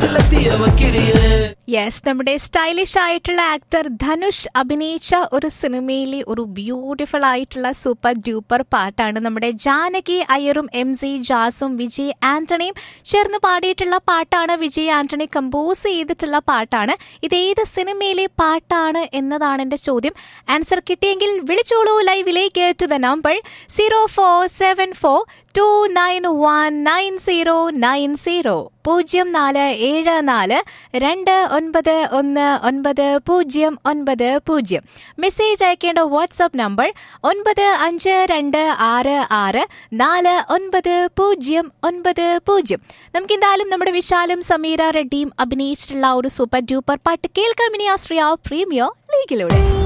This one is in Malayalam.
കടലെത്തിയ വക്കിരിയെ യെസ് നമ്മുടെ സ്റ്റൈലിഷ് ആയിട്ടുള്ള ആക്ടർ ധനുഷ് അഭിനയിച്ച ഒരു സിനിമയിലെ ഒരു ബ്യൂട്ടിഫുൾ ആയിട്ടുള്ള സൂപ്പർ ഡ്യൂപ്പർ പാട്ടാണ് നമ്മുടെ ജാനകി അയ്യറും എം സി ജാസും വിജയ് ആന്റണിയും ചേർന്ന് പാടിയിട്ടുള്ള പാട്ടാണ് വിജയ് ആന്റണി കമ്പോസ് ചെയ്തിട്ടുള്ള പാട്ടാണ് ഇത് ഏത് സിനിമയിലെ പാട്ടാണ് എന്നതാണ് എന്റെ ചോദ്യം ആൻസർ കിട്ടിയെങ്കിൽ വിളിച്ചോളൂ ലൈവിലേക്ക് to the number zero four seven four two nine one nine zero nine zero പൂജ്യം നാല് ഏഴ് നാല് രണ്ട് ഒൻപത് ഒന്ന് ഒൻപത് പൂജ്യം ഒൻപത് പൂജ്യം മെസ്സേജ് അയക്കേണ്ട വാട്സാപ്പ് നമ്പർ ഒൻപത് അഞ്ച് രണ്ട് ആറ് ആറ് നാല് ഒൻപത് പൂജ്യം ഒൻപത് പൂജ്യം നമുക്ക് എന്തായാലും നമ്മുടെ വിശാലും സമീര റെഡ്ഡിയും അഭിനയിച്ചിട്ടുള്ള ഒരു സൂപ്പർ ഡ്യൂപ്പർ പാട്ട് കേൾക്കാം ഇനി ആശ്രയ പ്രീമിയോ ലീഗിലൂടെ